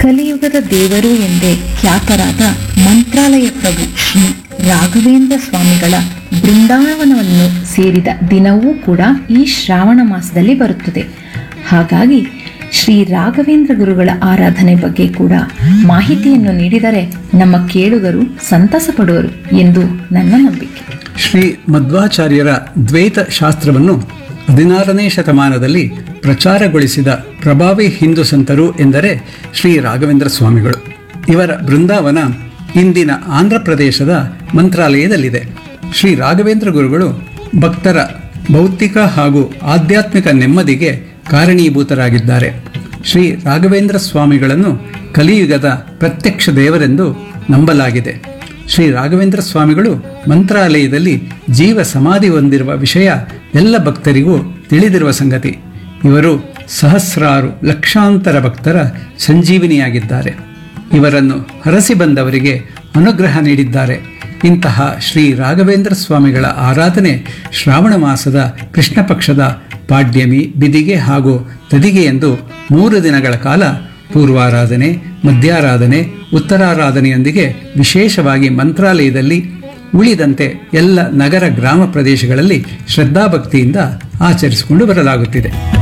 ಕಲಿಯುಗದ ದೇವರು ಎಂದೇ ಖ್ಯಾತರಾದ ಮಂತ್ರಾಲಯ ಪ್ರಭು ಶ್ರೀ ರಾಘವೇಂದ್ರ ಸ್ವಾಮಿಗಳ ಬೃಂದಾವನವನ್ನು ಸೇರಿದ ದಿನವೂ ಕೂಡ ಈ ಶ್ರಾವಣ ಮಾಸದಲ್ಲಿ ಬರುತ್ತದೆ ಹಾಗಾಗಿ ಶ್ರೀ ರಾಘವೇಂದ್ರ ಗುರುಗಳ ಆರಾಧನೆ ಬಗ್ಗೆ ಕೂಡ ಮಾಹಿತಿಯನ್ನು ನೀಡಿದರೆ ನಮ್ಮ ಕೇಳುಗರು ಸಂತಸ ಪಡುವರು ಎಂದು ನನ್ನ ನಂಬಿಕೆ ಶ್ರೀ ಮಧ್ವಾಚಾರ್ಯರ ದ್ವೈತ ಶಾಸ್ತ್ರವನ್ನು ಹದಿನಾರನೇ ಶತಮಾನದಲ್ಲಿ ಪ್ರಚಾರಗೊಳಿಸಿದ ಪ್ರಭಾವಿ ಹಿಂದೂ ಸಂತರು ಎಂದರೆ ಶ್ರೀ ರಾಘವೇಂದ್ರ ಸ್ವಾಮಿಗಳು ಇವರ ಬೃಂದಾವನ ಇಂದಿನ ಆಂಧ್ರ ಪ್ರದೇಶದ ಮಂತ್ರಾಲಯದಲ್ಲಿದೆ ಶ್ರೀ ರಾಘವೇಂದ್ರ ಗುರುಗಳು ಭಕ್ತರ ಭೌತಿಕ ಹಾಗೂ ಆಧ್ಯಾತ್ಮಿಕ ನೆಮ್ಮದಿಗೆ ಕಾರಣೀಭೂತರಾಗಿದ್ದಾರೆ ಶ್ರೀ ರಾಘವೇಂದ್ರ ಸ್ವಾಮಿಗಳನ್ನು ಕಲಿಯುಗದ ಪ್ರತ್ಯಕ್ಷ ದೇವರೆಂದು ನಂಬಲಾಗಿದೆ ಶ್ರೀ ರಾಘವೇಂದ್ರ ಸ್ವಾಮಿಗಳು ಮಂತ್ರಾಲಯದಲ್ಲಿ ಜೀವ ಸಮಾಧಿ ಹೊಂದಿರುವ ವಿಷಯ ಎಲ್ಲ ಭಕ್ತರಿಗೂ ತಿಳಿದಿರುವ ಸಂಗತಿ ಇವರು ಸಹಸ್ರಾರು ಲಕ್ಷಾಂತರ ಭಕ್ತರ ಸಂಜೀವಿನಿಯಾಗಿದ್ದಾರೆ ಇವರನ್ನು ಹರಸಿ ಬಂದವರಿಗೆ ಅನುಗ್ರಹ ನೀಡಿದ್ದಾರೆ ಇಂತಹ ಶ್ರೀ ರಾಘವೇಂದ್ರ ಸ್ವಾಮಿಗಳ ಆರಾಧನೆ ಶ್ರಾವಣ ಮಾಸದ ಕೃಷ್ಣ ಪಕ್ಷದ ಪಾಡ್ಯಮಿ ಬಿದಿಗೆ ಹಾಗೂ ತದಿಗೆ ಎಂದು ಮೂರು ದಿನಗಳ ಕಾಲ ಪೂರ್ವಾರಾಧನೆ ಮಧ್ಯಾರಾಧನೆ ಉತ್ತರಾರಾಧನೆಯೊಂದಿಗೆ ವಿಶೇಷವಾಗಿ ಮಂತ್ರಾಲಯದಲ್ಲಿ ಉಳಿದಂತೆ ಎಲ್ಲ ನಗರ ಗ್ರಾಮ ಪ್ರದೇಶಗಳಲ್ಲಿ ಶ್ರದ್ಧಾಭಕ್ತಿಯಿಂದ ಆಚರಿಸಿಕೊಂಡು ಬರಲಾಗುತ್ತಿದೆ